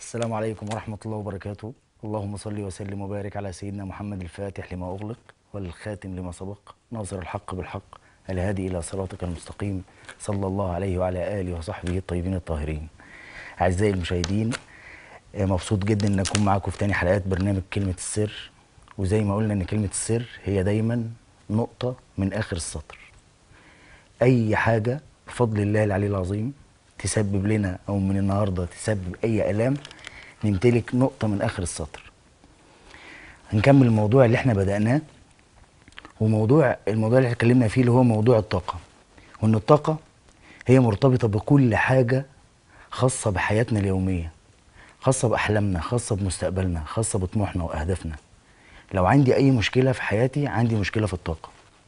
السلام عليكم ورحمة الله وبركاته اللهم صل وسلم وبارك على سيدنا محمد الفاتح لما أغلق والخاتم لما سبق ناصر الحق بالحق الهادي إلى صراطك المستقيم صلى الله عليه وعلى آله وصحبه الطيبين الطاهرين أعزائي المشاهدين آه، مبسوط جدا ان اكون معاكم في تاني حلقات برنامج كلمة السر وزي ما قلنا ان كلمة السر هي دايما نقطة من اخر السطر اي حاجة بفضل الله العلي العظيم تسبب لنا او من النهاردة تسبب اي الام نمتلك نقطة من اخر السطر هنكمل الموضوع اللي احنا بدأناه وموضوع الموضوع اللي احنا اتكلمنا فيه اللي هو موضوع الطاقة وان الطاقة هي مرتبطة بكل حاجة خاصة بحياتنا اليومية خاصة بأحلامنا خاصة بمستقبلنا خاصة بطموحنا وأهدافنا لو عندي أي مشكلة في حياتي عندي مشكلة في الطاقة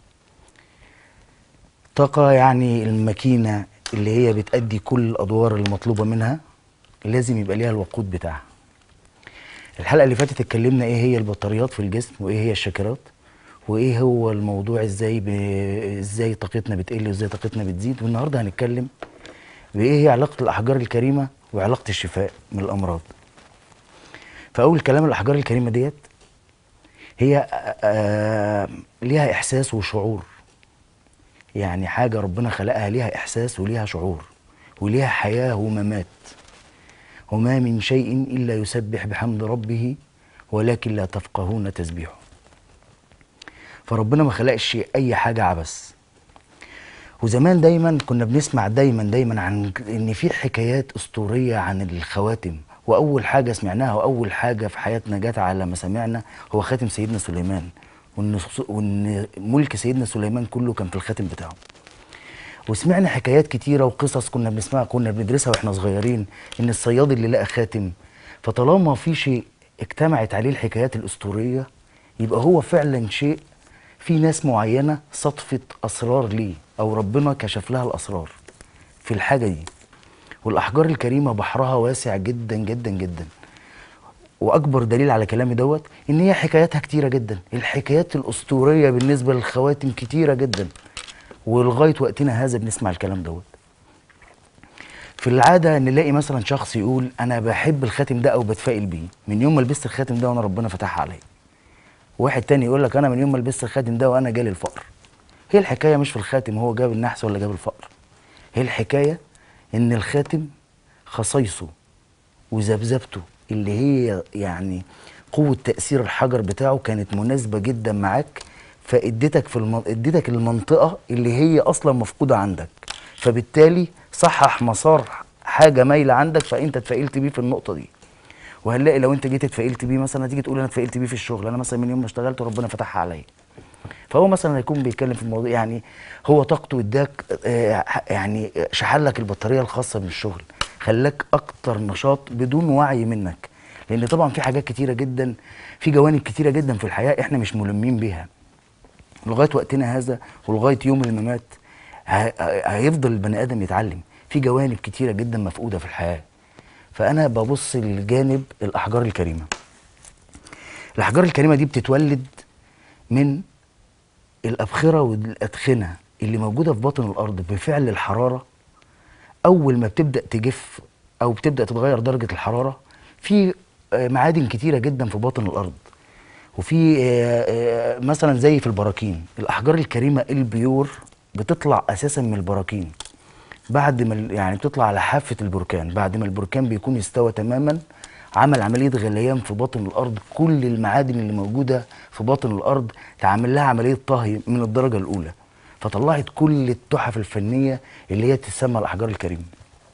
الطاقة يعني الماكينة اللي هي بتأدي كل الأدوار المطلوبة منها لازم يبقى ليها الوقود بتاعها الحلقة اللي فاتت اتكلمنا ايه هي البطاريات في الجسم وايه هي الشاكرات وايه هو الموضوع ازاي ب... ازاي طاقتنا بتقل وازاي طاقتنا بتزيد والنهارده هنتكلم بايه هي علاقة الأحجار الكريمة وعلاقة الشفاء من الأمراض فأول كلام الأحجار الكريمة ديت هي آه ليها إحساس وشعور يعني حاجة ربنا خلقها ليها إحساس وليها شعور وليها حياة وممات وما من شيء إلا يسبح بحمد ربه ولكن لا تفقهون تسبيحه فربنا ما خلقش أي حاجة عبث وزمان دايما كنا بنسمع دايما دايما عن ان في حكايات اسطوريه عن الخواتم واول حاجه سمعناها واول حاجه في حياتنا جت على مسامعنا هو خاتم سيدنا سليمان وان وان ملك سيدنا سليمان كله كان في الخاتم بتاعه وسمعنا حكايات كتيره وقصص كنا بنسمعها كنا بندرسها واحنا صغيرين ان الصياد اللي لقى خاتم فطالما في شيء اجتمعت عليه الحكايات الاسطوريه يبقى هو فعلا شيء في ناس معينه صدفت اسرار ليه او ربنا كشف لها الاسرار في الحاجه دي والاحجار الكريمه بحرها واسع جدا جدا جدا واكبر دليل على كلامي دوت ان هي حكاياتها كتيره جدا الحكايات الاسطوريه بالنسبه للخواتم كتيره جدا ولغايه وقتنا هذا بنسمع الكلام دوت في العاده نلاقي مثلا شخص يقول انا بحب الخاتم ده او بتفائل بيه من يوم ما لبست الخاتم ده وانا ربنا فتحها عليا واحد تاني يقول لك انا من يوم ما لبست الخاتم ده وانا جالي الفقر هي الحكايه مش في الخاتم هو جاب النحس ولا جاب الفقر هي الحكايه ان الخاتم خصايصه وذبذبته اللي هي يعني قوه تاثير الحجر بتاعه كانت مناسبه جدا معاك فاديتك في الم... اديتك المنطقه اللي هي اصلا مفقوده عندك فبالتالي صحح مسار حاجه مايله عندك فانت اتفائلت بيه في النقطه دي وهنلاقي لو انت جيت اتفائلت بيه مثلا هتيجي تقول انا اتفائلت بيه في الشغل انا مثلا من يوم ما اشتغلت وربنا فتحها عليا فهو مثلا هيكون بيتكلم في الموضوع يعني هو طاقته اداك آه، يعني شحن لك البطاريه الخاصه بالشغل خلاك اكتر نشاط بدون وعي منك لان طبعا في حاجات كتيره جدا في جوانب كتيره جدا في الحياه احنا مش ملمين بيها لغايه وقتنا هذا ولغايه يوم الممات ه- هيفضل البني ادم يتعلم في جوانب كتيره جدا مفقوده في الحياه فانا ببص لجانب الاحجار الكريمه الاحجار الكريمه دي بتتولد من الأبخرة والأدخنة اللي موجودة في باطن الأرض بفعل الحرارة أول ما بتبدأ تجف أو بتبدأ تتغير درجة الحرارة في آه، معادن كتيرة جدا في باطن الأرض وفي آه، آه، مثلا زي في البراكين الأحجار الكريمة البيور بتطلع أساسا من البراكين بعد ما ال- يعني بتطلع على حافة البركان بعد ما البركان بيكون استوى تماما عمل عملية غليان في باطن الأرض كل المعادن اللي موجودة في باطن الأرض تعمل لها عملية طهي من الدرجة الأولى فطلعت كل التحف الفنية اللي هي تسمى الأحجار الكريمة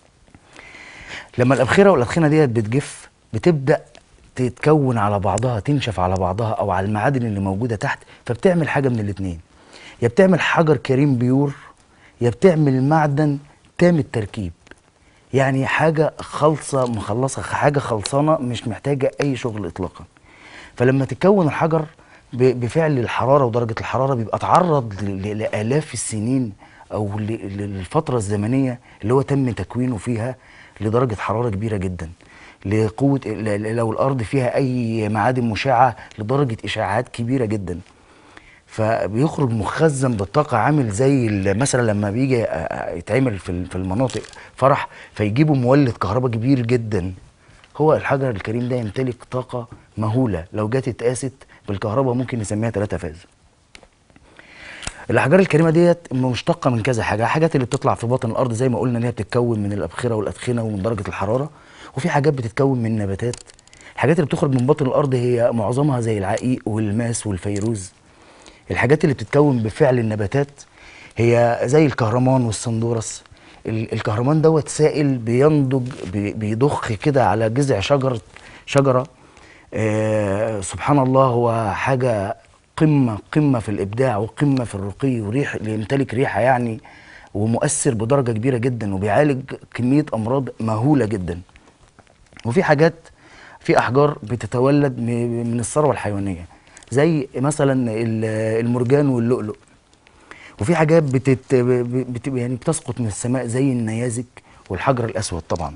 لما الأبخرة والأدخنة ديت بتجف بتبدأ تتكون على بعضها تنشف على بعضها أو على المعادن اللي موجودة تحت فبتعمل حاجة من الاتنين يا بتعمل حجر كريم بيور يا بتعمل معدن تام التركيب يعني حاجة خالصة مخلصة حاجة خلصانة مش محتاجة أي شغل إطلاقا فلما تتكون الحجر ب- بفعل الحرارة ودرجة الحرارة بيبقى اتعرض ل- ل- لآلاف السنين أو ل- ل- للفترة الزمنية اللي هو تم تكوينه فيها لدرجة حرارة كبيرة جدا لقوة ل- ل- لو الأرض فيها أي معادن مشعة لدرجة إشعاعات كبيرة جدا فبيخرج مخزن بالطاقة عامل زي ال- مثلا لما بيجي آه، يتعمل في ال- في المناطق فرح فيجيبوا مولد كهرباء كبير جدا هو الحجر الكريم ده يمتلك طاقه مهوله لو جت اتقاست بالكهرباء ممكن نسميها 3 فاز الاحجار الكريمه ديت مشتقه من كذا حاجه حاجات اللي بتطلع في باطن الارض زي ما قلنا ان هي بتتكون من الابخره والادخنه ومن درجه الحراره وفي حاجات بتتكون من نباتات الحاجات اللي بتخرج من باطن الارض هي معظمها زي العقيق والماس والفيروز الحاجات اللي بتتكون بفعل النباتات هي زي الكهرمان والسندورس ال- الكهرمان دوت سائل بينضج بي- بيضخ كده على جذع شجره شجره آه سبحان الله هو حاجه قمه قمه في الابداع وقمه في الرقي وريح يمتلك ريحه يعني ومؤثر بدرجه كبيره جدا وبيعالج كميه امراض مهوله جدا وفي حاجات في احجار بتتولد م- من الثروه الحيوانيه زي مثلا ال- المرجان واللؤلؤ وفي حاجات بتت بت يعني بتسقط من السماء زي النيازك والحجر الاسود طبعا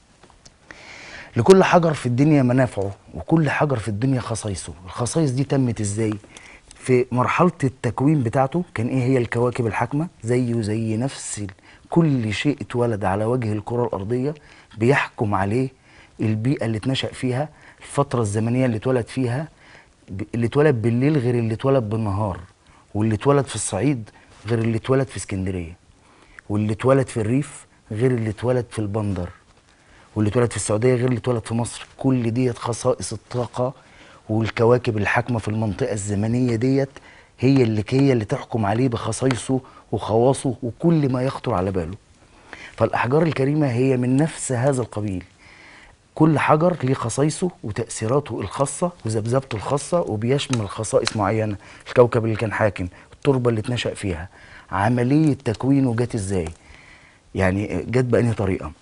لكل حجر في الدنيا منافعه وكل حجر في الدنيا خصائصه الخصائص دي تمت ازاي في مرحلة التكوين بتاعته كان ايه هي الكواكب الحاكمة زيه زي نفس ال- كل شيء اتولد على وجه الكرة الأرضية بيحكم عليه البيئة اللي اتنشأ فيها الفترة الزمنية اللي اتولد فيها ب- اللي اتولد بالليل غير اللي اتولد بالنهار واللي اتولد في الصعيد غير اللي اتولد في اسكندرية واللي اتولد في الريف غير اللي اتولد في البندر واللي اتولد في السعوديه غير اللي اتولد في مصر كل ديت خصائص الطاقه والكواكب الحاكمه في المنطقه الزمنيه ديت هي اللي هي اللي تحكم عليه بخصائصه وخواصه وكل ما يخطر على باله فالاحجار الكريمه هي من نفس هذا القبيل كل حجر ليه خصائصه وتاثيراته الخاصه وذبذبته الخاصه وبيشمل خصائص معينه الكوكب اللي كان حاكم التربه اللي اتنشا فيها عمليه تكوينه جت ازاي يعني جت بأنهي طريقه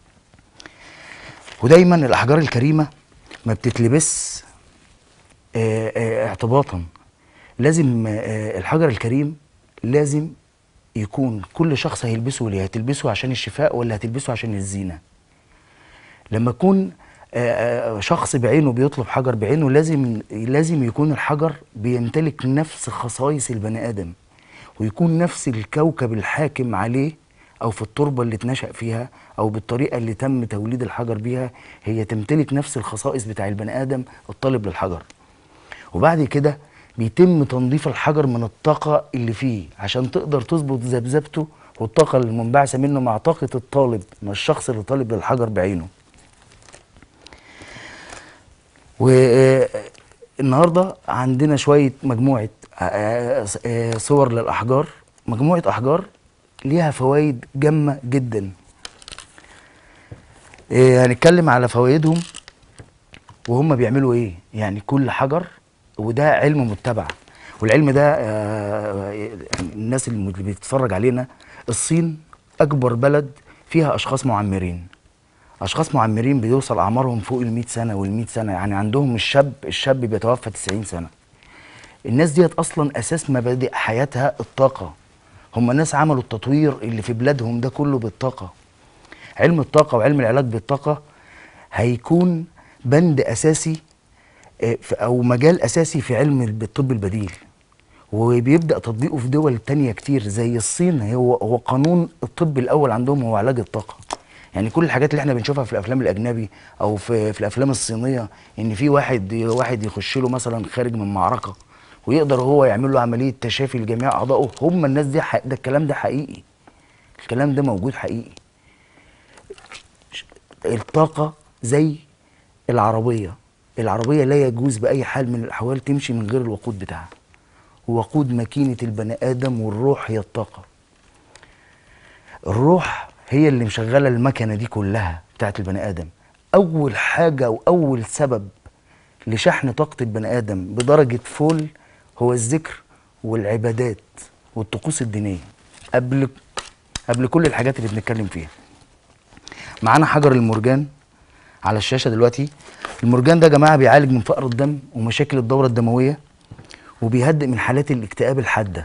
ودايما الاحجار الكريمه ما بتتلبس آه، آه، اعتباطا لازم آه، الحجر الكريم لازم يكون كل شخص هيلبسه ليه هتلبسه عشان الشفاء ولا هتلبسه عشان الزينه لما يكون آه، آه، شخص بعينه بيطلب حجر بعينه لازم لازم يكون الحجر بيمتلك نفس خصائص البني ادم ويكون نفس الكوكب الحاكم عليه او في التربه اللي اتنشأ فيها او بالطريقه اللي تم توليد الحجر بيها هي تمتلك نفس الخصائص بتاع البني ادم الطالب للحجر وبعد كده بيتم تنظيف الحجر من الطاقه اللي فيه عشان تقدر تظبط ذبذبته والطاقه المنبعثه منه مع طاقه الطالب مع الشخص اللي طالب للحجر بعينه والنهارده عندنا شويه مجموعه آه، آه، صور للاحجار مجموعه احجار ليها فوائد جامه جدا آه، هنتكلم على فوائدهم وهم بيعملوا ايه يعني كل حجر وده علم متبع والعلم ده آه، يعني الناس اللي بتتفرج علينا الصين اكبر بلد فيها اشخاص معمرين اشخاص معمرين بيوصل اعمارهم فوق ال 100 سنه وال 100 سنه يعني عندهم الشاب الشاب بيتوفى 90 سنه الناس ديت اصلا اساس مبادئ حياتها الطاقه هم ناس عملوا التطوير اللي في بلادهم ده كله بالطاقه علم الطاقه وعلم العلاج بالطاقه هيكون بند اساسي آه، في- او مجال اساسي في علم الطب البديل وبيبدا تطبيقه في دول تانية كتير زي الصين هو هو قانون الطب الاول عندهم هو علاج الطاقه يعني كل الحاجات اللي احنا بنشوفها في الافلام الاجنبي او في, في الافلام الصينيه ان في واحد واحد يخش له مثلا خارج من معركه ويقدر هو يعمل له عمليه تشافي لجميع اعضائه هم الناس دي حق ده الكلام ده حقيقي الكلام ده موجود حقيقي الطاقه زي العربيه العربيه لا يجوز باي حال من الاحوال تمشي من غير الوقود بتاعها ووقود ماكينه البني ادم والروح هي الطاقه الروح هي اللي مشغله المكنه دي كلها بتاعت البني ادم اول حاجه واول سبب لشحن طاقه البني ادم بدرجه فول هو الذكر والعبادات والطقوس الدينيه قبل قبل كل الحاجات اللي بنتكلم فيها معانا حجر المرجان على الشاشه دلوقتي المرجان ده يا جماعه بيعالج من فقر الدم ومشاكل الدوره الدمويه وبيهدئ من حالات الاكتئاب الحاده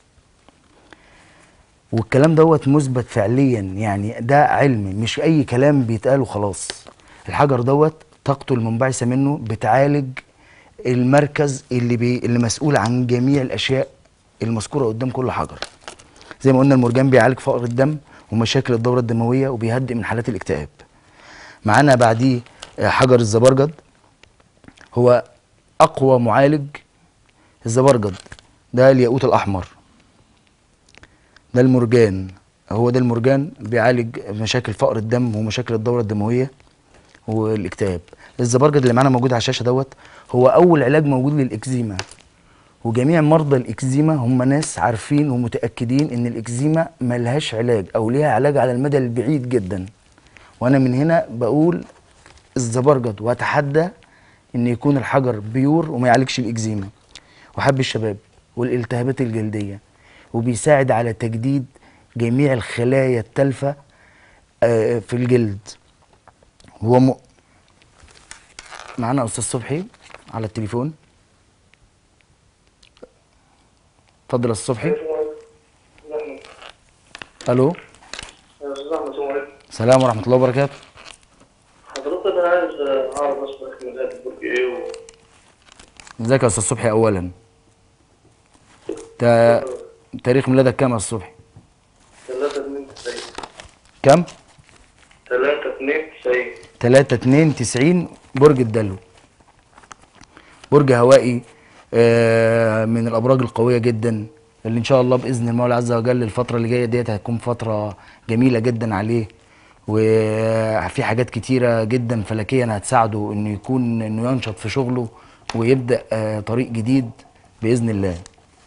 والكلام دوت مثبت فعليا يعني ده علم مش اي كلام بيتقال وخلاص الحجر دوت طاقته المنبعثه منه بتعالج المركز اللي بي اللي مسؤول عن جميع الاشياء المذكوره قدام كل حجر زي ما قلنا المرجان بيعالج فقر الدم ومشاكل الدوره الدمويه وبيهدئ من حالات الاكتئاب معانا بعديه آه، حجر الزبرجد هو اقوى معالج الزبرجد ده الياقوت الاحمر ده المرجان هو ده المرجان بيعالج مشاكل فقر الدم ومشاكل الدوره الدمويه والاكتئاب الزبرجد اللي معانا موجود على الشاشه دوت هو اول علاج موجود للاكزيما وجميع مرضى الاكزيما هم ناس عارفين ومتاكدين ان الاكزيما ملهاش علاج او ليها علاج على المدى البعيد جدا وانا من هنا بقول الزبرجد واتحدى ان يكون الحجر بيور وما يعالجش الاكزيما وحب الشباب والالتهابات الجلديه وبيساعد على تجديد جميع الخلايا التالفه آه، في الجلد هو م... معانا استاذ صبحي على التليفون اتفضل يا استاذ صبحي الو السلام ورحمه الله وبركاته حضرتك انا عايز اعرف بس ميلاد برج ايه و... ازيك يا استاذ صبحي اولا تا... تاريخ ميلادك كام يا استاذ صبحي 3 2 90 كام 3 2 90 3 2 90 برج الدلو برج هوائي آه، من الابراج القويه جدا اللي ان شاء الله باذن المولى عز وجل الفتره اللي جايه ديت هتكون فتره جميله جدا عليه وفي حاجات كتيره جدا فلكيا هتساعده انه يكون انه ينشط في شغله ويبدا آه، طريق جديد باذن الله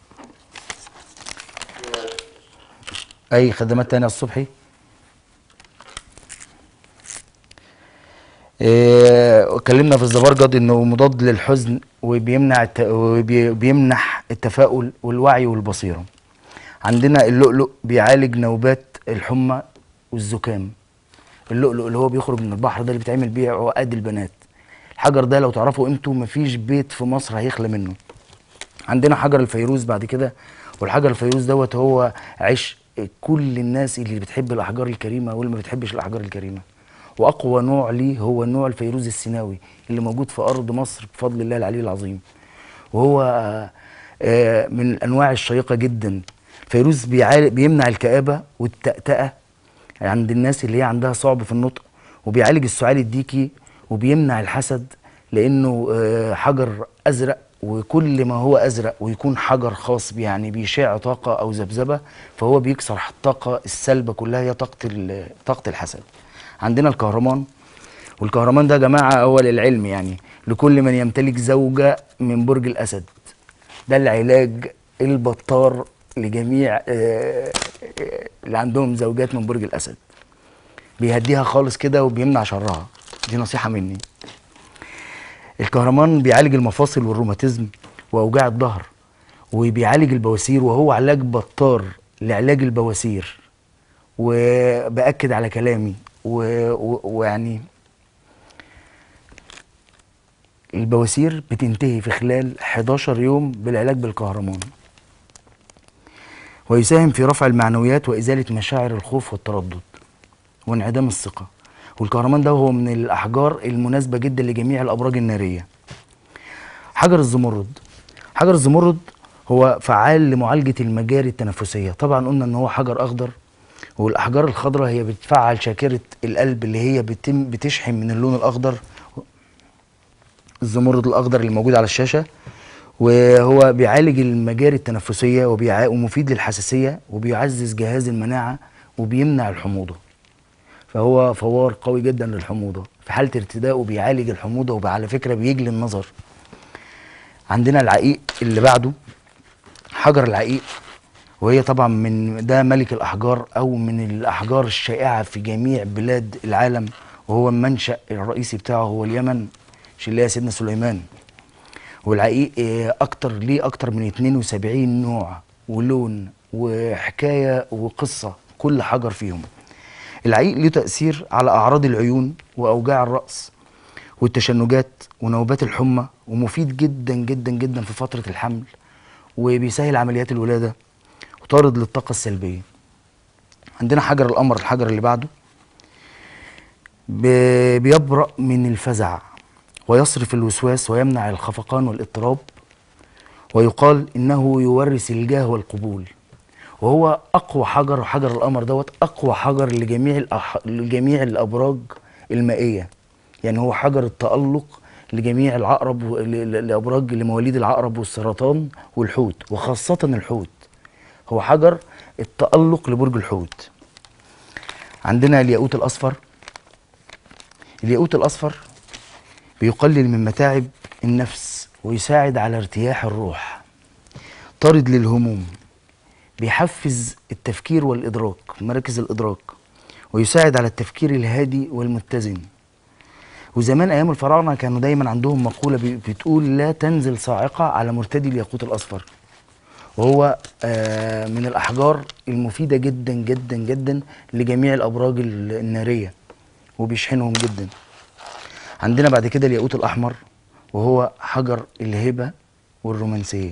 اي خدمات تانية الصبحي إيه، اتكلمنا في الزبرجد انه مضاد للحزن وبيمنع الت... وبيمنح التفاؤل والوعي والبصيره عندنا اللؤلؤ بيعالج نوبات الحمى والزكام اللؤلؤ اللي هو بيخرج من البحر ده اللي بيتعمل بيه عقاد البنات الحجر ده لو تعرفوا قيمته مفيش بيت في مصر هيخلى منه عندنا حجر الفيروز بعد كده والحجر الفيروز دوت هو عشق كل الناس اللي بتحب الاحجار الكريمه واللي ما بتحبش الاحجار الكريمه واقوى نوع ليه هو النوع الفيروز السيناوي اللي موجود في ارض مصر بفضل الله العلي العظيم وهو آه، آه، من الانواع الشيقه جدا فيروز بيعالج بيمنع الكآبه والتأتأة عند الناس اللي هي عندها صعب في النطق وبيعالج السعال الديكي وبيمنع الحسد لانه آه، حجر ازرق وكل ما هو ازرق ويكون حجر خاص بيه، يعني بيشع طاقه او ذبذبه فهو بيكسر الطاقه السلبه كلها هي طاقه ال- طاقه الحسد. عندنا الكهرمان والكهرمان ده يا جماعه اول العلم يعني لكل من يمتلك زوجه من برج الاسد. ده العلاج البطار لجميع آه، آه، اللي عندهم زوجات من برج الاسد. بيهديها خالص كده وبيمنع شرها دي نصيحه مني. الكهرمان بيعالج المفاصل والروماتيزم واوجاع الظهر وبيعالج البواسير وهو علاج بطار لعلاج البواسير وباكد على كلامي و- و- ويعني البواسير بتنتهي في خلال 11 يوم بالعلاج بالكهرمان ويساهم في رفع المعنويات وازاله مشاعر الخوف والتردد وانعدام الثقه والكهرمان ده هو من الاحجار المناسبه جدا لجميع الابراج الناريه حجر الزمرد حجر الزمرد هو فعال لمعالجه المجاري التنفسيه طبعا قلنا ان هو حجر اخضر والاحجار الخضراء هي بتفعل شاكره القلب اللي هي بتم بتشحن من اللون الاخضر الزمرد الاخضر اللي موجود على الشاشه وهو بيعالج المجاري التنفسيه وبيع... ومفيد للحساسيه وبيعزز جهاز المناعه وبيمنع الحموضه فهو فوار قوي جدا للحموضه في حاله ارتدائه بيعالج الحموضه وعلى فكره بيجلي النظر عندنا العقيق اللي بعده حجر العقيق وهي طبعا من ده ملك الاحجار او من الاحجار الشائعه في جميع بلاد العالم وهو المنشا الرئيسي بتاعه هو اليمن اللي هي سيدنا سليمان والعقيق آه، اكتر ليه اكتر من 72 نوع ولون وحكايه وقصه كل حجر فيهم العقيق ليه تاثير على اعراض العيون واوجاع الراس والتشنجات ونوبات الحمى ومفيد جدا جدا جدا في فتره الحمل وبيسهل عمليات الولاده وطارد للطاقه السلبيه عندنا حجر القمر الحجر اللي بعده ب- بيبرأ من الفزع ويصرف الوسواس ويمنع الخفقان والاضطراب ويقال انه يورث الجاه والقبول وهو اقوى حجر حجر القمر دوت اقوى حجر لجميع الأح... لجميع الابراج المائيه يعني هو حجر التألق لجميع العقرب و- ل- ل- لأبراج لمواليد العقرب والسرطان والحوت وخاصة الحوت هو حجر التألق لبرج الحوت عندنا الياقوت الأصفر الياقوت الأصفر بيقلل من متاعب النفس ويساعد على ارتياح الروح طارد للهموم بيحفز التفكير والإدراك مراكز الإدراك ويساعد على التفكير الهادي والمتزن وزمان أيام الفراعنة كانوا دايما عندهم مقولة بي- بتقول لا تنزل صاعقة على مرتدي الياقوت الأصفر وهو آه، من الأحجار المفيدة جدا جدا جدا لجميع الأبراج ال- النارية وبيشحنهم جدا عندنا بعد كده الياقوت الأحمر وهو حجر الهبة والرومانسية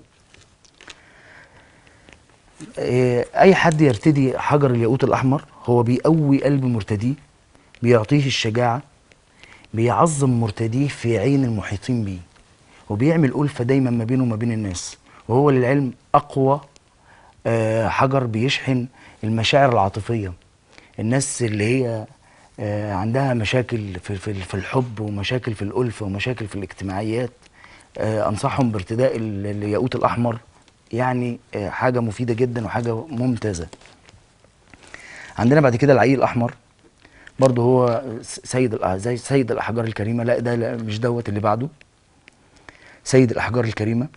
آه، اي حد يرتدي حجر الياقوت الاحمر هو بيقوي قلب مرتديه بيعطيه الشجاعه بيعظم مرتديه في عين المحيطين بيه وبيعمل ألفة دايما ما بينه وما بين الناس وهو للعلم أقوى آه، حجر بيشحن المشاعر العاطفية الناس اللي هي آه، عندها مشاكل في, في, في الحب ومشاكل في الألفة ومشاكل في الاجتماعيات آه، أنصحهم بارتداء ال- الياقوت الأحمر يعني آه، حاجة مفيدة جدا وحاجة ممتازة عندنا بعد كده العيل الأحمر برضه هو س- سيد الأ- زي سيد الأحجار الكريمة لا ده لا مش دوت اللي بعده سيد الأحجار الكريمة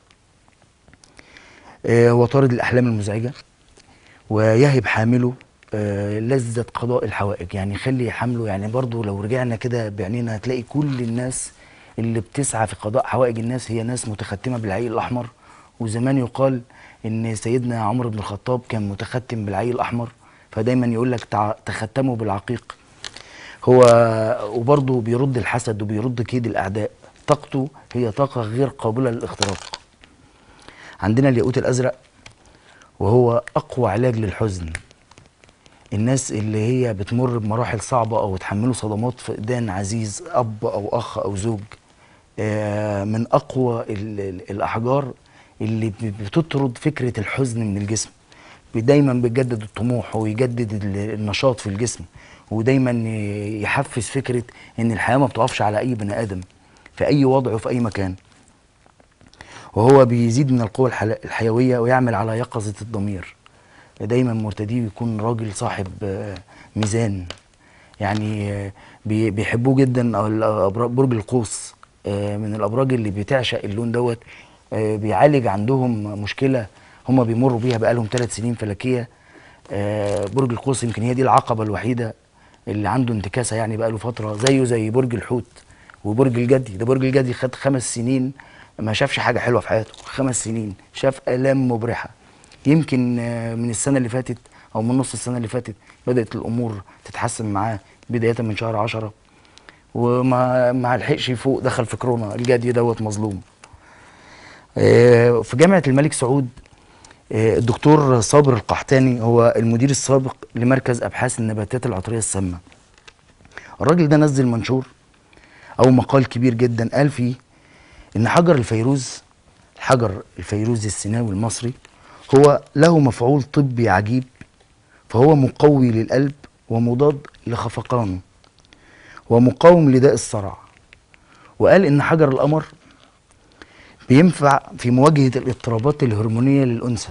آه، هو طارد الأحلام المزعجة ويهب حامله آه، لذة قضاء الحوائج يعني يخلي حمله يعني برضو لو رجعنا كده بعينينا هتلاقي كل الناس اللي بتسعى في قضاء حوائج الناس هي ناس متختمة بالعيل الأحمر وزمان يقال إن سيدنا عمر بن الخطاب كان متختم بالعيل الأحمر فدايما يقول لك تع- تختموا بالعقيق هو وبرضه بيرد الحسد وبيرد كيد الأعداء طاقته هي طاقة غير قابلة للاختراق عندنا الياقوت الأزرق وهو أقوى علاج للحزن الناس اللي هي بتمر بمراحل صعبة أو تحملوا صدمات فقدان عزيز أب أو أخ أو زوج آه، من أقوى ال- ال- الأحجار اللي ب- بتطرد فكرة الحزن من الجسم دايما بيجدد الطموح ويجدد ال- النشاط في الجسم ودايما ي- يحفز فكرة إن الحياة ما بتقفش على أي بني آدم في أي وضع وفي أي مكان وهو بيزيد من القوة الحل- الحيوية ويعمل على يقظة الضمير دايما مرتديه بيكون راجل صاحب آه، ميزان يعني آه، بي- بيحبوه جدا أو الأبراج- برج القوس آه، من الابراج اللي بتعشق اللون دوت آه، بيعالج عندهم مشكله هم بيمروا بيها بقالهم ثلاث سنين فلكيه آه، برج القوس يمكن هي دي العقبه الوحيده اللي عنده انتكاسه يعني بقاله فتره زيه زي برج الحوت وبرج الجدي ده برج الجدي خد خمس سنين ما شافش حاجه حلوه في حياته خمس سنين شاف الام مبرحه يمكن آه، من السنه اللي فاتت او من نص السنه اللي فاتت بدات الامور تتحسن معاه بدايه من شهر عشرة وما ما لحقش يفوق دخل في كورونا الجدي دوت مظلوم آه، في جامعه الملك سعود آه، الدكتور صابر القحطاني هو المدير السابق لمركز ابحاث النباتات العطريه السامه الراجل ده نزل منشور او مقال كبير جدا قال فيه ان حجر الفيروز الحجر الفيروزي السيناوي المصري هو له مفعول طبي عجيب فهو مقوي للقلب ومضاد لخفقانه ومقاوم لداء الصرع وقال ان حجر القمر بينفع في مواجهه الاضطرابات الهرمونيه للانثى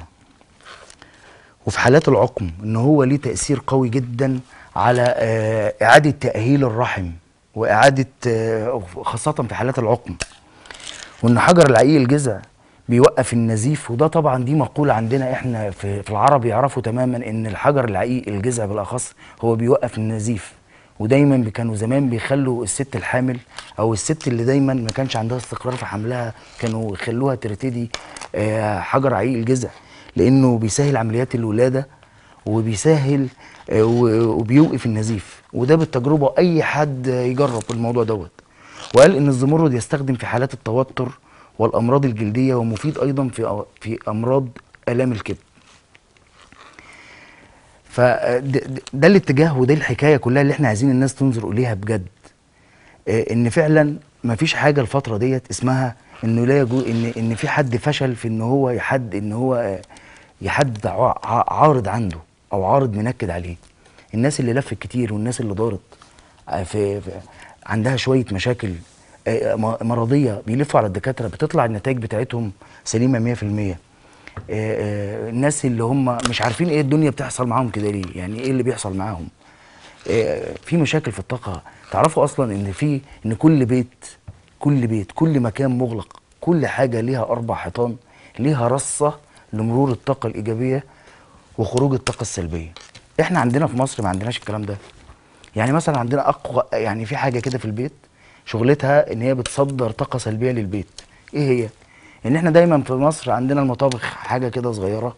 وفي حالات العقم ان هو ليه تاثير قوي جدا على آه، اعاده تاهيل الرحم واعاده آه، خاصه في حالات العقم وان حجر العقيق الجذع بيوقف النزيف وده طبعا دي مقوله عندنا احنا في, في العرب يعرفوا تماما ان الحجر العقيق الجذع بالاخص هو بيوقف النزيف ودايما بي- كانوا زمان بيخلوا الست الحامل او الست اللي دايما ما كانش عندها استقرار في حملها كانوا يخلوها ترتدي آه، حجر عقيق الجذع لانه بيسهل عمليات الولاده وبيسهل آه، و- وبيوقف النزيف وده بالتجربه اي حد يجرب الموضوع دوت وقال ان الزمرد يستخدم في حالات التوتر والامراض الجلديه ومفيد ايضا في في امراض الام الكبد فده الاتجاه وده الحكايه كلها اللي احنا عايزين الناس تنظر اليها بجد آه، ان فعلا ما فيش حاجه الفتره ديت اسمها انه لا يجوز ان ان في حد فشل في ان هو يحد ان هو آه، يحد ع- ع- عارض عنده او عارض منكد عليه الناس اللي لفت كتير والناس اللي دارت آه، في, في عندها شويه مشاكل آه، م- مرضيه بيلفوا على الدكاتره بتطلع النتائج بتاعتهم سليمه 100% آه، آه، الناس اللي هم مش عارفين ايه الدنيا بتحصل معاهم كده ليه يعني ايه اللي بيحصل معاهم آه، في مشاكل في الطاقه تعرفوا اصلا ان في ان كل بيت كل بيت كل مكان مغلق كل حاجه ليها اربع حيطان ليها رصه لمرور الطاقه الايجابيه وخروج الطاقه السلبيه احنا عندنا في مصر ما عندناش الكلام ده يعني مثلا عندنا اقوى يعني في حاجه كده في البيت شغلتها ان هي بتصدر طاقه سلبيه للبيت ايه هي ان احنا دايما في مصر عندنا المطابخ حاجه كده صغيره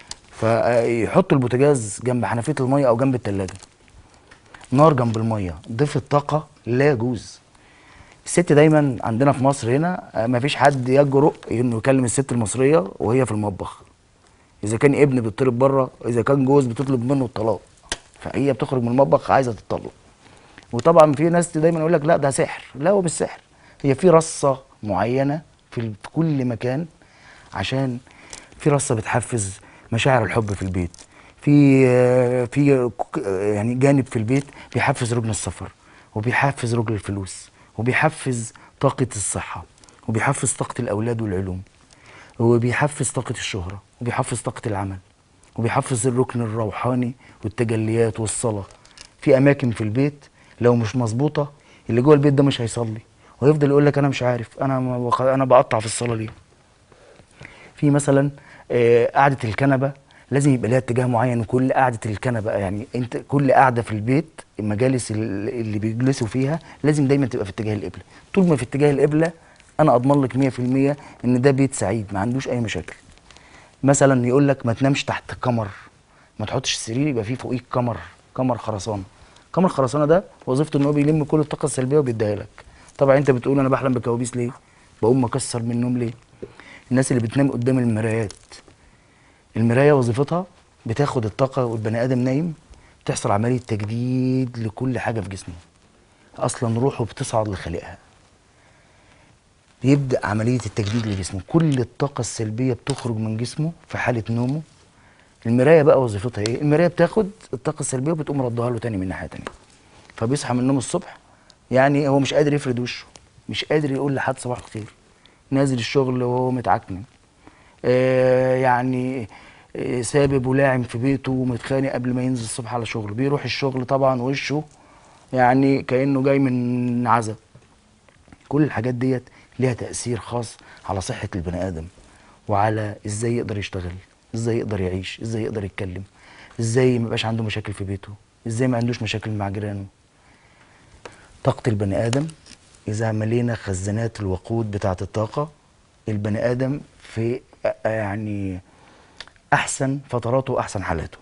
فيحطوا البوتاجاز جنب حنفيه الميه او جنب التلاجة نار جنب الميه ضيف الطاقه لا يجوز الست دايما عندنا في مصر هنا آه، مفيش حد يجرؤ انه يكلم الست المصريه وهي في المطبخ اذا كان ابن بيطلب بره اذا كان جوز بتطلب منه الطلاق فهي بتخرج من المطبخ عايزه تتطلق وطبعا في ناس دايما يقول لك لا ده سحر لا هو بالسحر هي في رصه معينه في ال- في كل مكان عشان في رصه بتحفز مشاعر الحب في البيت في آه، في ك- آه، يعني جانب في البيت بيحفز ركن السفر وبيحفز ركن الفلوس وبيحفز طاقه الصحه وبيحفز طاقه الاولاد والعلوم وبيحفز طاقه الشهره وبيحفز طاقه العمل وبيحفز الركن الروحاني والتجليات والصلاه في اماكن في البيت لو مش مظبوطه اللي جوه البيت ده مش هيصلي ويفضل يقول لك انا مش عارف انا ما بخ- انا بقطع في الصلاه ليه في مثلا آه، قعده الكنبه لازم يبقى لها اتجاه معين وكل قعده الكنبه يعني انت كل قعده في البيت المجالس ال- اللي بيجلسوا فيها لازم دايما تبقى في اتجاه القبله طول ما في اتجاه القبله انا اضمن لك 100% ان ده بيت سعيد ما عندوش اي مشاكل مثلا يقول لك ما تنامش تحت كمر ما تحطش السرير يبقى فيه فوقيك كمر كمر خرسانه كمر خرسانه ده وظيفته ان هو بيلم كل الطاقه السلبيه وبيديها لك طبعا انت بتقول انا بحلم بكوابيس ليه بقوم مكسر من النوم ليه الناس اللي بتنام قدام المرايات المرايه وظيفتها بتاخد الطاقه والبني ادم نايم بتحصل عمليه تجديد لكل حاجه في جسمه اصلا روحه بتصعد لخالقها بيبدا عمليه التجديد لجسمه كل الطاقه السلبيه بتخرج من جسمه في حاله نومه المرايه بقى وظيفتها ايه المرايه بتاخد الطاقه السلبيه وبتقوم ردها له تاني من ناحيه تانيه فبيصحى من النوم الصبح يعني هو مش قادر يفرد وشه مش قادر يقول لحد صباح الخير نازل الشغل وهو متعكنن آه يعني آه سابب ولاعم في بيته ومتخانق قبل ما ينزل الصبح على شغل بيروح الشغل طبعا وشه يعني كانه جاي من عزا كل الحاجات ديت ليها تأثير خاص على صحة البني آدم وعلى ازاي يقدر يشتغل ازاي يقدر يعيش ازاي يقدر يتكلم ازاي ما يبقاش عنده مشاكل في بيته ازاي ما عندوش مشاكل مع جيرانه طاقة البني آدم إذا ملينا خزانات الوقود بتاعة الطاقة البني آدم في أ- يعني أحسن فتراته وأحسن حالاته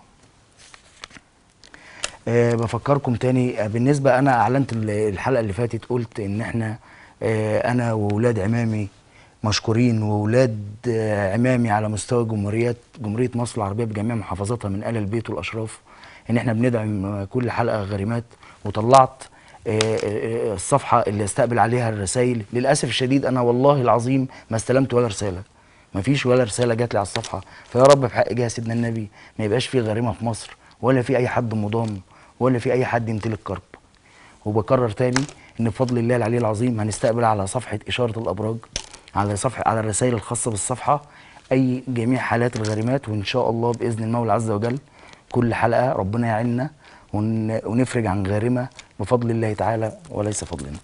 أه بفكركم تاني آه، بالنسبة أنا أعلنت ال- الحلقة اللي فاتت قلت إن إحنا أه أنا وولاد عمامي مشكورين وولاد آه، عمامي على مستوى جمهوريات جمهورية مصر العربية بجميع محافظاتها من آل البيت والأشراف إن إحنا بندعم آه، كل حلقة غريمات وطلعت آه، آه، الصفحة اللي استقبل عليها الرسائل للأسف الشديد أنا والله العظيم ما استلمت ولا رسالة ما فيش ولا رسالة جات لي على الصفحة فيا رب في حق جاه سيدنا النبي ما يبقاش في غريمة في مصر ولا في أي حد مضام ولا في أي حد يمتلك كرب وبكرر تاني ان بفضل الله العلي العظيم هنستقبل على صفحه اشاره الابراج على صفحه على الرسائل الخاصه بالصفحه اي جميع حالات الغريمات وان شاء الله باذن المولى عز وجل كل حلقه ربنا يعيننا ون- ونفرج عن غارمه بفضل الله تعالى وليس فضلنا.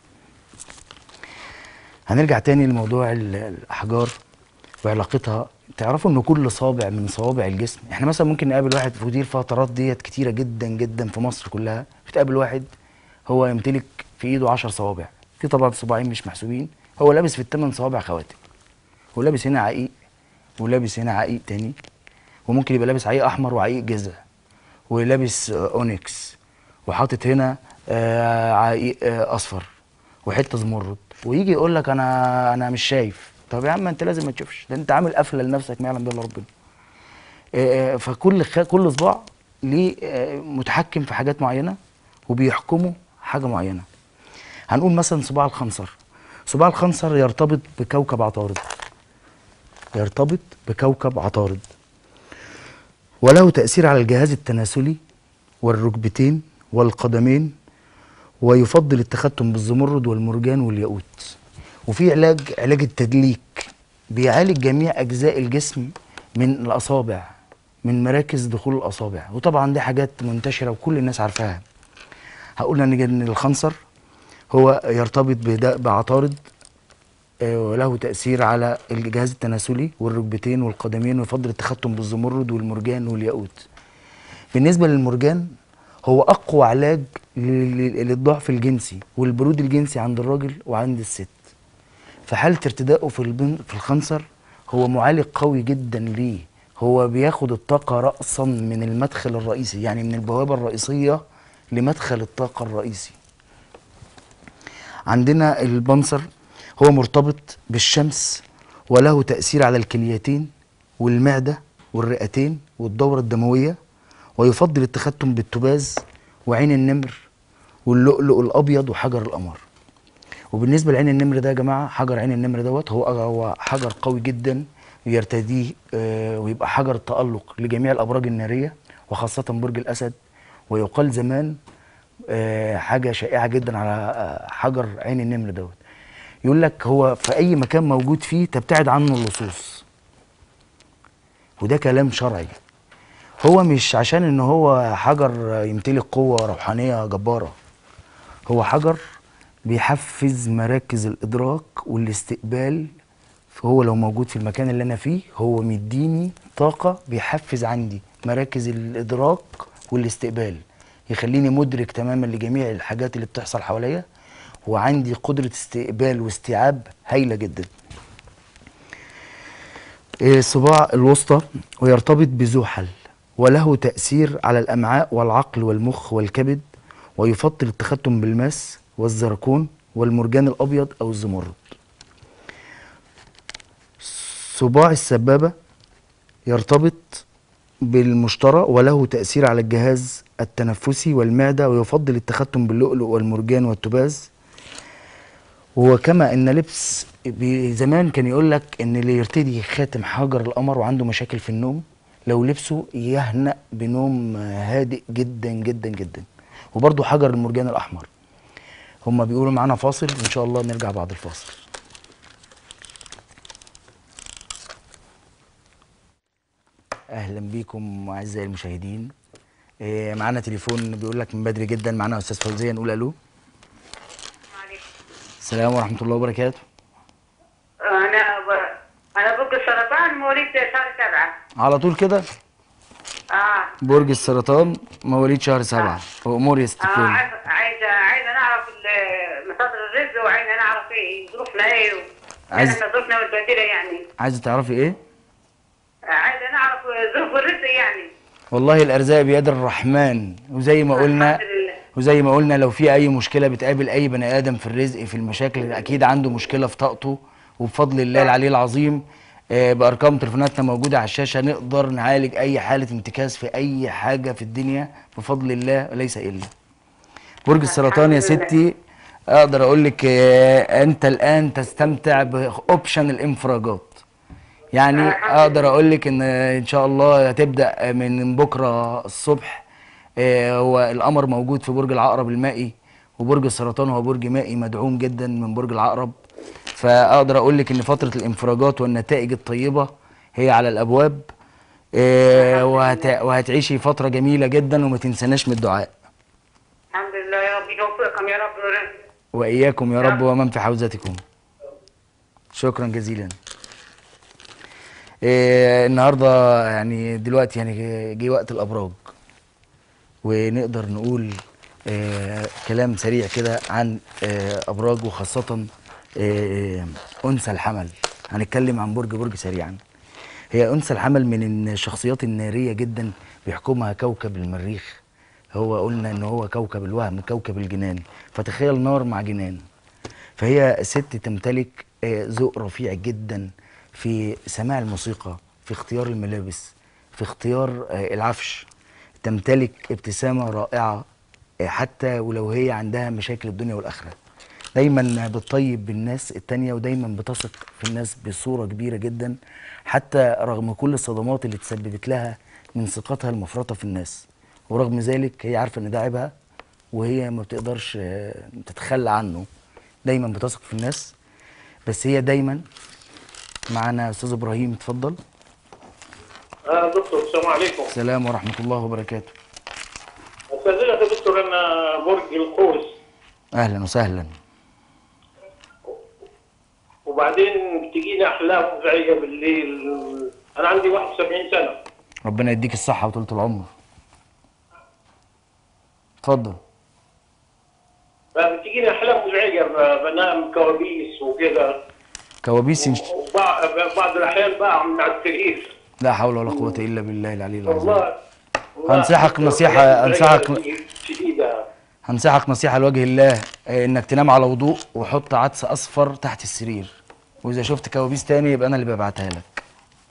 هنرجع تاني لموضوع ال- الاحجار وعلاقتها تعرفوا ان كل صابع من صوابع الجسم احنا مثلا ممكن نقابل واحد في ودي الفترات ديت كتيره جدا جدا في مصر كلها بتقابل واحد هو يمتلك في ايده 10 صوابع في طبعا صباعين مش محسوبين هو لابس في الثمان صوابع خواتم ولابس هنا عقيق ولابس هنا عقيق تاني وممكن يبقى لابس عقيق احمر وعقيق جزع ولابس آه، اونكس وحاطط هنا آه، عقيق آه، اصفر وحته زمرد ويجي يقول لك انا انا مش شايف طب يا عم انت لازم ما تشوفش ده انت عامل قفله لنفسك ما يعلم بالله ربنا آه، آه، فكل خ... كل صباع ليه آه، متحكم في حاجات معينه وبيحكموا حاجه معينه هنقول مثلا صباع الخنصر صباع الخنصر يرتبط بكوكب عطارد يرتبط بكوكب عطارد وله تأثير على الجهاز التناسلي والركبتين والقدمين ويفضل التختم بالزمرد والمرجان والياقوت وفي علاج علاج التدليك بيعالج جميع اجزاء الجسم من الاصابع من مراكز دخول الاصابع وطبعا دي حاجات منتشره وكل الناس عارفاها هقول ان ان الخنصر هو يرتبط بدا- بعطارد آه، وله تأثير على الجهاز التناسلي والركبتين والقدمين ويفضل التختم بالزمرد والمرجان والياقوت بالنسبة للمرجان هو أقوى علاج لل- لل- للضعف الجنسي والبرود الجنسي عند الراجل وعند الست في حالة ارتدائه في البن في الخنصر هو معالج قوي جدا ليه هو بياخد الطاقة رأسا من المدخل الرئيسي يعني من البوابة الرئيسية لمدخل الطاقة الرئيسي عندنا البنصر هو مرتبط بالشمس وله تأثير على الكليتين والمعدة والرئتين والدورة الدموية ويفضل التختم بالتباز وعين النمر واللؤلؤ الأبيض وحجر القمر وبالنسبة لعين النمر ده يا جماعة حجر عين النمر دوت هو هو حجر قوي جدا يرتديه آه، ويبقى حجر التألق لجميع الأبراج النارية وخاصة برج الأسد ويقال زمان آه، حاجة شائعة جدا على آه، حجر عين النمر دوت يقول لك هو في أي مكان موجود فيه تبتعد عنه اللصوص وده كلام شرعي هو مش عشان ان هو حجر يمتلك قوة روحانية جبارة هو حجر بيحفز مراكز الإدراك والاستقبال فهو لو موجود في المكان اللي أنا فيه هو مديني طاقة بيحفز عندي مراكز الإدراك والاستقبال يخليني مدرك تماما لجميع الحاجات اللي بتحصل حواليا وعندي قدرة استقبال واستيعاب هايلة جدا إيه، الصباع الوسطى ويرتبط بزحل وله تأثير على الأمعاء والعقل والمخ والكبد ويفضل التختم بالماس والزركون والمرجان الأبيض أو الزمرد صباع السبابة يرتبط بالمشترى وله تأثير على الجهاز التنفسي والمعدة ويفضل التختم باللؤلؤ والمرجان والتباز وكما ان لبس بي- زمان كان يقول لك ان اللي يرتدي خاتم حجر القمر وعنده مشاكل في النوم لو لبسه يهنأ بنوم هادئ جدا جدا جدا وبرضه حجر المرجان الاحمر هما بيقولوا معانا فاصل ان شاء الله نرجع بعد الفاصل اهلا بيكم اعزائي المشاهدين إيه، معانا تليفون بيقول لك من بدري جدا معانا استاذ فوزيه نقول الو عليكم. السلام ورحمه الله وبركاته انا ب... انا برج السرطان مواليد شهر سبعة على طول كده اه برج السرطان مواليد شهر سبعة وامور يا ست اه الكل عايزه عايزه عايزه نعرف ال- مصادر الرزق وعايزه نعرف ايه ظروفنا ايه عايز- احنا ظروفنا متبهدله يعني عايزه تعرفي ايه آه، عايزه نعرف ظروف الرزق يعني والله الارزاق بيد الرحمن وزي ما قلنا الحمد لله. وزي ما قلنا لو في اي مشكله بتقابل اي بني ادم في الرزق في المشاكل اكيد عنده مشكله في طاقته وبفضل الله العلي العظيم آه، بارقام تليفوناتنا موجوده على الشاشه نقدر نعالج اي حاله انتكاس في اي حاجه في الدنيا بفضل الله وليس الا برج السرطان يا الحمد لله. ستي اقدر اقول لك آه، انت الان تستمتع باوبشن الانفراجات يعني الحمد اقدر اقول لك ان ان شاء الله هتبدا من بكره الصبح آه، هو القمر موجود في برج العقرب المائي وبرج السرطان هو برج مائي مدعوم جدا من برج العقرب فاقدر اقول لك ان فتره الانفراجات والنتائج الطيبه هي على الابواب آه، وهت... وهتعيشي فتره جميله جدا وما تنسناش من الدعاء الحمد لله يا رب يوفقكم يا رب واياكم يا يا رب رب. ومن في حوزتكم شكرا جزيلا إيه النهارده يعني دلوقتي يعني جه وقت الابراج ونقدر نقول إيه كلام سريع كده عن إيه ابراج وخاصه إيه انثى الحمل هنتكلم عن برج برج سريعا هي انثى الحمل من الشخصيات الناريه جدا بيحكمها كوكب المريخ هو قلنا ان هو كوكب الوهم كوكب الجنان فتخيل نار مع جنان فهي ست تمتلك آه، ذوق رفيع جدا في سماع الموسيقى في اختيار الملابس في اختيار آه، العفش تمتلك ابتسامة رائعة آه، حتى ولو هي عندها مشاكل الدنيا والآخرة دايما بتطيب بالناس التانية ودايما بتثق في الناس بصورة كبيرة جدا حتى رغم كل الصدمات اللي تسببت لها من ثقتها المفرطة في الناس ورغم ذلك هي عارفة ان ده عيبها وهي ما بتقدرش آه، تتخلى عنه دايما بتثق في الناس بس هي دايما معانا استاذ ابراهيم اتفضل اه دكتور السلام عليكم السلام ورحمه الله وبركاته استاذنك يا دكتور انا برج القوس اهلا وسهلا وبعدين بتجيني احلام مزعجه بالليل انا عندي 71 سنه ربنا يديك الصحه وطولة العمر اتفضل فبتجيني احلام مزعجه ب- بنام كوابيس وكده كوابيس إن- وبعض بعض الاحيان بقع من على السرير لا حول ولا قوه الا بالله العلي العظيم والله والله أنصحك دكتور، نصيحة- حاجات مزعجة أنصحك- شديده هنصحك نصيحة لوجه الله آه، انك تنام على وضوء وحط عدس اصفر تحت السرير واذا شفت كوابيس تاني يبقى انا اللي ببعتها لك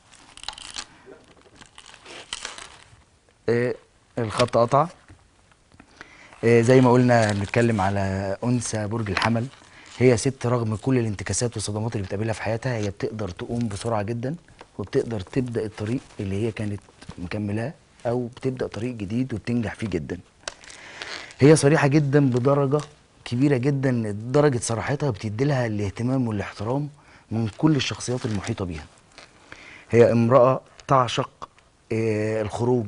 آه، الخط قطع آه، زي ما قلنا بنتكلم على انثى برج الحمل هي ست رغم كل الانتكاسات والصدمات اللي بتقابلها في حياتها هي بتقدر تقوم بسرعه جدا وبتقدر تبدا الطريق اللي هي كانت مكملاه او بتبدا طريق جديد وبتنجح فيه جدا هي صريحة جدا بدرجة كبيرة جدا درجة صراحتها بتدي لها الاهتمام والاحترام من كل الشخصيات المحيطة بيها هي امرأة تعشق آه، الخروج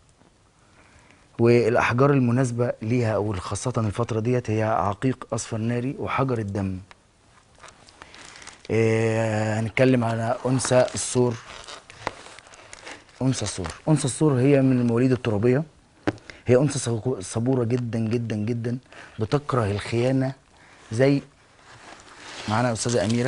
والأحجار المناسبة ليها أو خاصة الفترة ديت هي عقيق أصفر ناري وحجر الدم آه، هنتكلم على أنثى الثور أنثى الثور أنثى الثور هي من المواليد الترابية هي انثى صبو- صبوره جدا جدا جدا بتكره الخيانه زي معانا استاذه اميره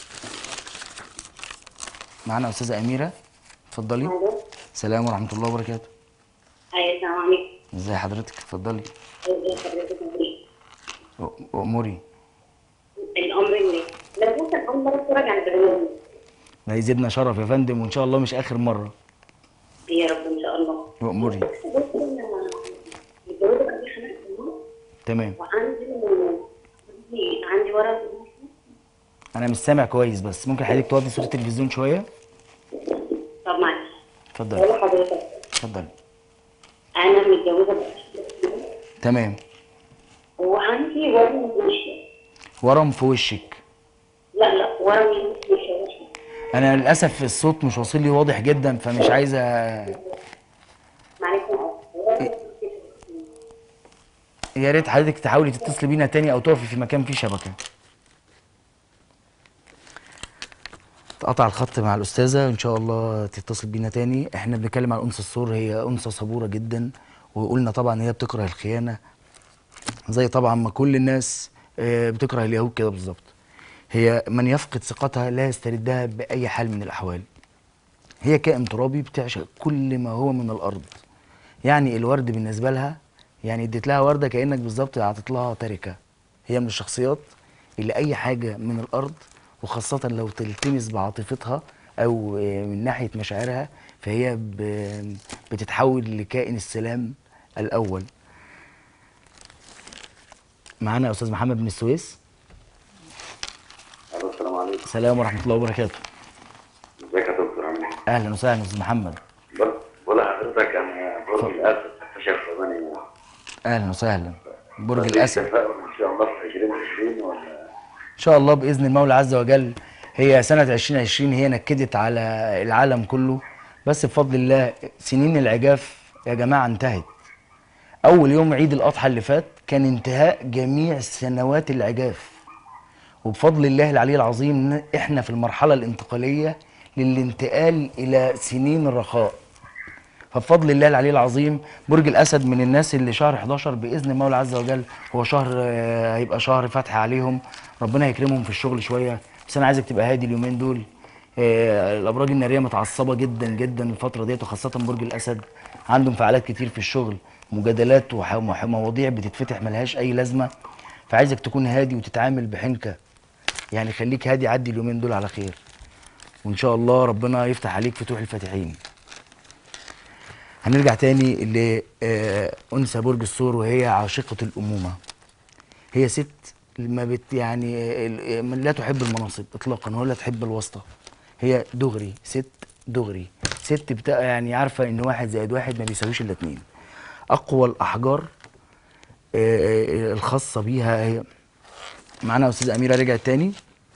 معانا استاذه اميره اتفضلي الو السلام ورحمه الله وبركاته ايوه السلام عليكم ازي حضرتك اتفضلي ازي حضرتك عامل أ- اموري ايه؟ الامر لله لو كنت اول مره اتفرج على البرنامج لا يزيدنا شرف يا فندم وان شاء الله مش اخر مره يا رب ان شاء الله واموري بص انا متجوزه بقالي خمس سنين تمام وعندي عندي- عندي ورم انا مش سامع كويس بس ممكن حضرتك توطي صوت التلفزيون شويه طب معلش اتفضلي بقول لحضرتك اتفضلي انا متجوزه بقالي خمس سنين تمام وعندي ورم في وشي ورم في وشك لا لا ورم في وشي انا للاسف الصوت مش واصل لي واضح جدا فمش عايزه معلش ورم في يا ريت حضرتك تحاولي تتصلي بينا تاني او تقفي في مكان فيه شبكه اتقطع الخط مع الاستاذه ان شاء الله تتصل بينا تاني احنا بنتكلم عن انثى الثور هي انثى صبوره جدا وقلنا طبعا هي بتكره الخيانه زي طبعا ما كل الناس آه، بتكره اليهود كده بالظبط هي من يفقد ثقتها لا يستردها باي حال من الاحوال هي كائن ترابي بتعشق كل ما هو من الارض يعني الورد بالنسبه لها يعني اديت لها ورده كانك بالظبط اعطيت لها تركه هي من الشخصيات اللي اي حاجه من الارض وخاصه لو تلتمس بعاطفتها او آه، من ناحيه مشاعرها فهي ب- بتتحول لكائن السلام الاول معانا استاذ محمد من السويس الو السلام عليكم السلام ورحمه الله وبركاته ازيك يا دكتور عامل ايه؟ اهلا وسهلا استاذ محمد بقول- بقول لحضرتك انا برج الاسد 16 8 اهلا وسهلا برج الاسد تفاؤل ان شاء الله في 2020 ولا ان شاء الله باذن المولى عز وجل هي سنه 2020 هي نكدت على العالم كله بس بفضل الله سنين العجاف يا جماعه انتهت اول يوم عيد الاضحى اللي فات كان انتهاء جميع سنوات العجاف وبفضل الله العلي العظيم ن- احنا في المرحله الانتقاليه للانتقال الى سنين الرخاء فبفضل الله العلي العظيم برج الاسد من الناس اللي شهر 11 باذن المولى عز وجل هو شهر آه، هيبقى شهر فتح عليهم ربنا يكرمهم في الشغل شويه بس انا عايزك تبقى هادي اليومين دول آه، الابراج الناريه متعصبه جدا جدا الفتره ديت وخاصه برج الاسد عنده انفعالات كتير في الشغل مجادلات ومواضيع بتتفتح ملهاش اي لازمه فعايزك تكون هادي وتتعامل بحنكه يعني خليك هادي عدي اليومين دول على خير وان شاء الله ربنا يفتح عليك فتوح الفاتحين هنرجع تاني لأنثى برج الثور وهي عاشقة الأمومة هي ست ما بت يعني ال- لا تحب المناصب إطلاقا ولا تحب الواسطة هي دغري ست دغري ست بتاع يعني عارفة إن واحد زائد واحد ما بيساويش إلا اتنين أقوى الأحجار آه، آه، الخاصه بيها هي معانا يا استاذه اميره رجعت تاني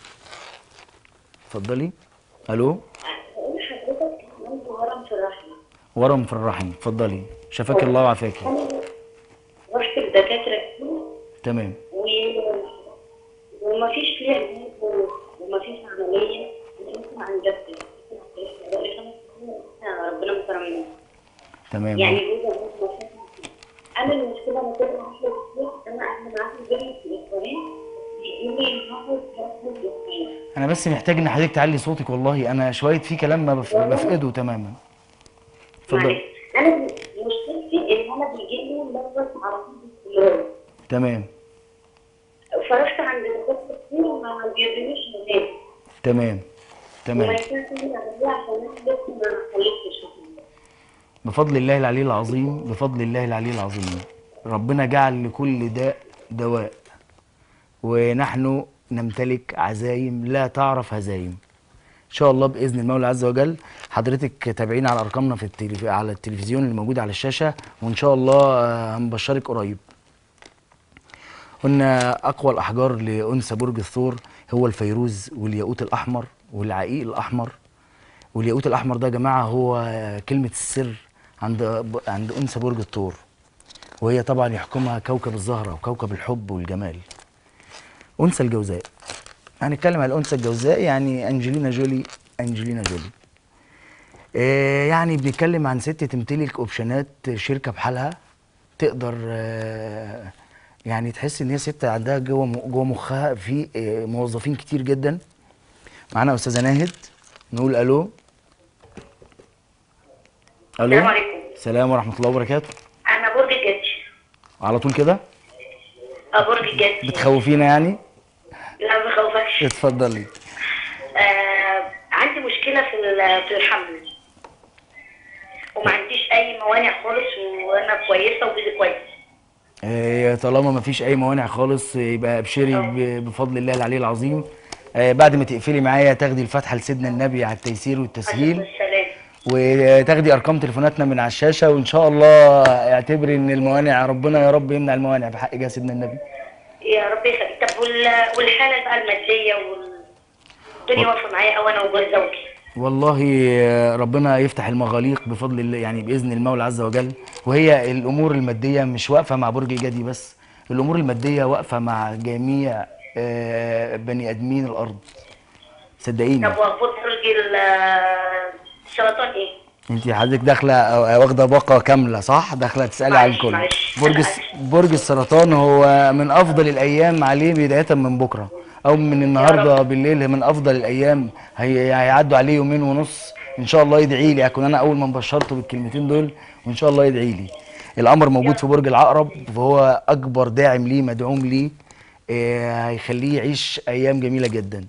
اتفضلي الو بقول لحضرتك عندي ورم في الرحم ورم في الرحم اتفضلي شفاك الله وعافاكي انا رحت لدكاتره كتير تمام و... ومفيش فيها علاج و- ومفيش عمليه ممكن عن جد بقالي خمس سنين ربنا مكرمني تمام يعني جوزي عنده مشاكل كتير. انا المشكله انا كل ما احلف كتير انا قاعده معاه في البيت في الاسبوعين بيقول لي هاخد هاخد اسبوعين انا بس محتاج ان حضرتك تعلي صوتك والله انا شويه في كلام ما بف- بفقده تماما اتفضلي معلش انا مشكلتي ان انا بيجي لي لغط على طول باستمرار تمام فرحت عند دكاتره كتير وما بيدونيش علاج تمام وما تمام ينفعش اعمل عمليه عشان انا لسه ما خلفتش بفضل الله العلي العظيم بفضل الله العلي العظيم ربنا جعل لكل داء دواء ونحن نمتلك عزايم لا تعرف هزايم ان شاء الله باذن المولى عز وجل حضرتك تابعينا على ارقامنا في التلف... على التلفزيون اللي موجود على الشاشه وان شاء الله آه، هنبشرك قريب قلنا اقوى الاحجار لانثى برج الثور هو الفيروز والياقوت الاحمر والعقيق الاحمر والياقوت الاحمر ده يا جماعه هو كلمه السر عند عند انثى برج الثور وهي طبعا يحكمها كوكب الزهره وكوكب الحب والجمال انثى الجوزاء هنتكلم على الانثى الجوزاء يعني انجلينا جولي انجلينا جولي آه يعني بنتكلم عن ست تمتلك اوبشنات شركه بحالها تقدر آه يعني تحس ان هي ست عندها جوه م- جوه مخها في آه موظفين كتير جدا معانا استاذه ناهد نقول الو الو السلام عليكم. السلام ورحمه الله وبركاته انا برج الجدي على طول كده اه برج الجدي بتخوفينا يعني لا ما بخوفكش اتفضلي آه عندي مشكله في ال- في الحمل وما عنديش اي موانع خالص وانا كويسه وجوزي كويس آه، طالما ما فيش اي موانع خالص يبقى ابشري ب- بفضل الله العلي العظيم آه، بعد ما تقفلي معايا تاخدي الفاتحه لسيدنا النبي على التيسير والتسهيل والسلام وتاخدي ارقام تليفوناتنا من على الشاشه وان شاء الله اعتبري ان الموانع ربنا يا رب يمنع الموانع بحق جاه سيدنا النبي يا رب يخليك طب وال- والحاله بقى الماديه والدنيا واقفه معايا او انا وجوز زوجي والله آه، ربنا يفتح المغاليق بفضل الله يعني باذن المولى عز وجل وهي الامور الماديه مش واقفه مع برج الجدي بس الامور الماديه واقفه مع جميع آه، بني ادمين الارض صدقيني طب واخبار برج ال- السرطان ايه؟ انت حضرتك داخله آه، واخده باقه كامله صح داخله تسالي عن معلش، الكل معلش. برج أنا الس- آسف. برج السرطان هو من افضل الايام عليه بدايه من بكره او من النهارده بالليل من افضل الايام هي هيعدوا عليه يومين ونص ان شاء الله يدعي لي هكون انا اول من بشرته بالكلمتين دول وان شاء الله يدعي لي الامر موجود في برج العقرب فهو اكبر داعم ليه مدعوم ليه آه، هيخليه يعيش ايام جميله جدا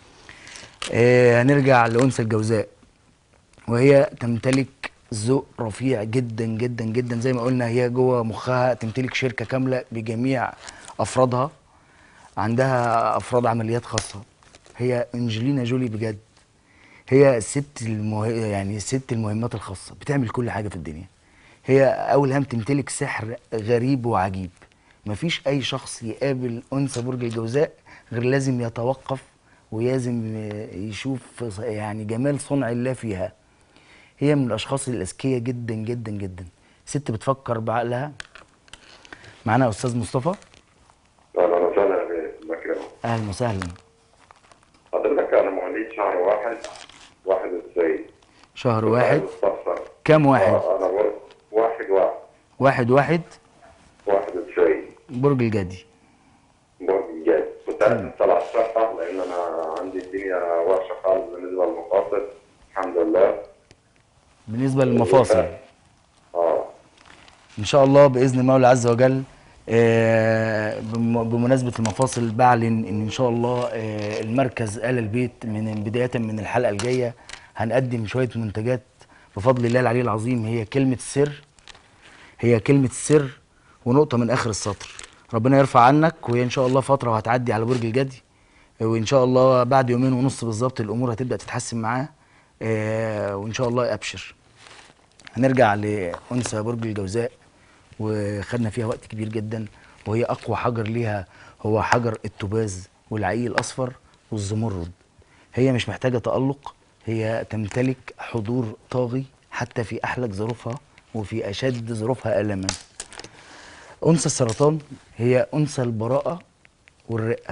آه، هنرجع لانثى الجوزاء وهي تمتلك ذوق رفيع جدا جدا جدا زي ما قلنا هي جوه مخها تمتلك شركه كامله بجميع افرادها عندها افراد عمليات خاصه هي انجلينا جولي بجد هي الست المه... يعني الست المهمات الخاصه بتعمل كل حاجه في الدنيا هي اول هم تمتلك سحر غريب وعجيب مفيش اي شخص يقابل انثى برج الجوزاء غير لازم يتوقف ولازم يشوف يعني جمال صنع الله فيها هي من الاشخاص الاذكياء جدا جدا جدا ست بتفكر بعقلها معانا استاذ مصطفى اهلا وسهلا بك اهلا وسهلا حضرتك انا مواليد شهر واحد واحد وتسعين شهر واحد مستفسر كام واحد آه، انا برضه واحد واحد واحد واحد واحد وتسعين برج الجدي برج الجاي كنت عايز اسال على الصحه لان انا عندي الدنيا وحشه خالص بالنسبه للمقاصد الحمد لله بالنسبه للمفاصل اه ان شاء الله باذن المولى عز وجل آه، بم- بمناسبه المفاصل بعلن ان ان شاء الله آه، المركز ال البيت من بدايه من الحلقه الجايه هنقدم شويه منتجات بفضل الله العلي العظيم هي كلمه السر هي كلمه السر ونقطه من اخر السطر ربنا يرفع عنك وهي ان شاء الله فتره وهتعدي على برج الجدي وان شاء الله بعد يومين ونص بالظبط الامور هتبدا تتحسن معاه آه، وان شاء الله ابشر هنرجع لأنثى برج الجوزاء وخدنا فيها وقت كبير جدا وهي اقوى حجر ليها هو حجر التوباز والعقيق الاصفر والزمرد هي مش محتاجه تالق هي تمتلك حضور طاغي حتى في احلك ظروفها وفي اشد ظروفها الما انثى السرطان هي انثى البراءه والرقه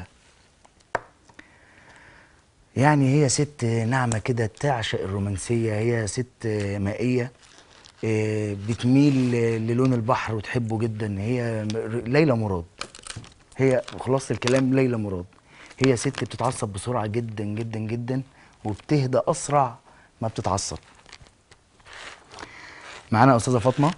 يعني هي ست ناعمة كده تعشق الرومانسية هي ست مائية آه، بتميل للون البحر وتحبه جدا هي م- ليلى مراد هي خلاصة الكلام ليلى مراد هي ست بتتعصب بسرعة جدا جدا جدا وبتهدى أسرع ما بتتعصب معانا أستاذة فاطمة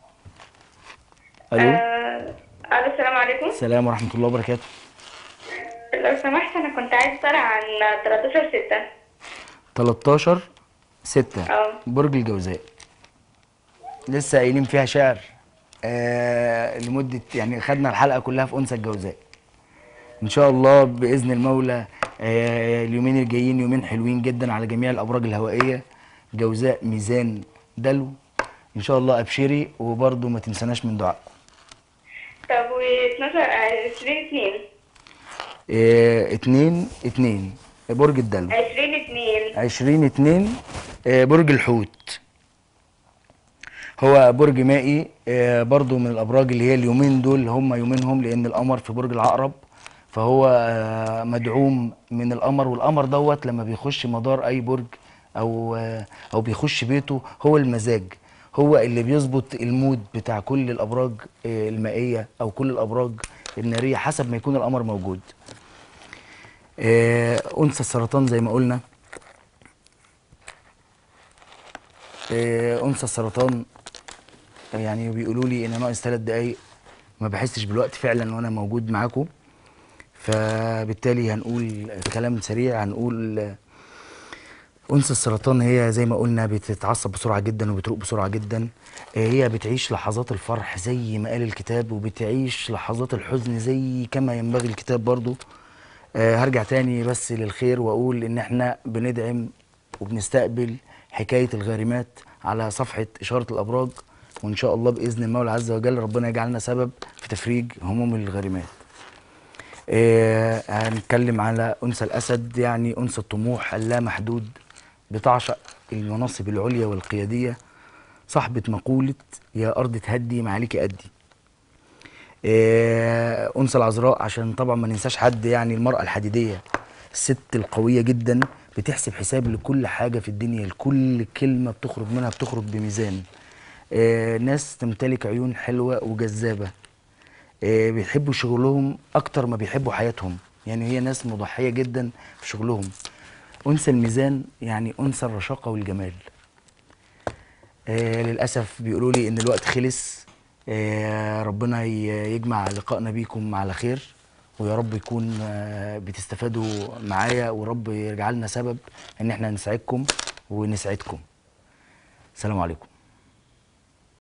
ألو آه، الو السلام عليكم السلام ورحمة الله وبركاته لو سمحت انا كنت عايز اسال عن 13 6 13 6 اه. برج الجوزاء لسه قايلين فيها شعر آه لمدة يعني خدنا الحلقة كلها في أنثى الجوزاء إن شاء الله بإذن المولى آه اليومين الجايين يومين حلوين جدا على جميع الأبراج الهوائية جوزاء ميزان دلو إن شاء الله أبشري وبرضه ما تنسناش من دعائكم طب و 12 آه، 20 2 آه اتنين اتنين برج الدلو 20 2 عشرين اتنين آه، برج الحوت هو برج مائي آه، برضو من الابراج اللي هي اليومين دول هم يومينهم لان القمر في برج العقرب فهو آه، مدعوم من القمر والقمر دوت لما بيخش مدار اي برج او آه، او بيخش بيته هو المزاج هو اللي بيظبط المود بتاع كل الابراج آه، المائيه او كل الابراج الناريه حسب ما يكون القمر موجود آه، انثى السرطان زي ما قلنا آه، انثى السرطان يعني بيقولوا لي ان ناقص ثلاث دقايق ما بحسش بالوقت فعلا وانا موجود معاكم فبالتالي هنقول كلام سريع هنقول آه، انثى السرطان هي زي ما قلنا بتتعصب بسرعه جدا وبتروق بسرعه جدا آه، هي بتعيش لحظات الفرح زي ما قال الكتاب وبتعيش لحظات الحزن زي كما ينبغي الكتاب برضو آه، هرجع تاني بس للخير واقول ان احنا بندعم وبنستقبل حكايه الغارمات على صفحه اشاره الابراج وان شاء الله باذن المولى عز وجل ربنا يجعلنا سبب في تفريج هموم الغارمات. آه، هنتكلم على انثى الاسد يعني انثى الطموح اللامحدود بتعشق المناصب العليا والقياديه صاحبه مقوله يا ارض تهدي معاليك ادي. آه، انثى العذراء عشان طبعا ما ننساش حد يعني المراه الحديديه الست القويه جدا بتحسب حساب لكل حاجه في الدنيا لكل كلمه بتخرج منها بتخرج بميزان آه، ناس تمتلك عيون حلوه وجذابه آه، بيحبوا شغلهم اكتر ما بيحبوا حياتهم يعني هي ناس مضحيه جدا في شغلهم انثى الميزان يعني انثى الرشاقه والجمال آه للاسف بيقولوا لي ان الوقت خلص آه ربنا ي- يجمع لقائنا بيكم على خير ويا رب يكون آه بتستفادوا معايا ورب يجعلنا سبب ان احنا نسعدكم ونسعدكم السلام عليكم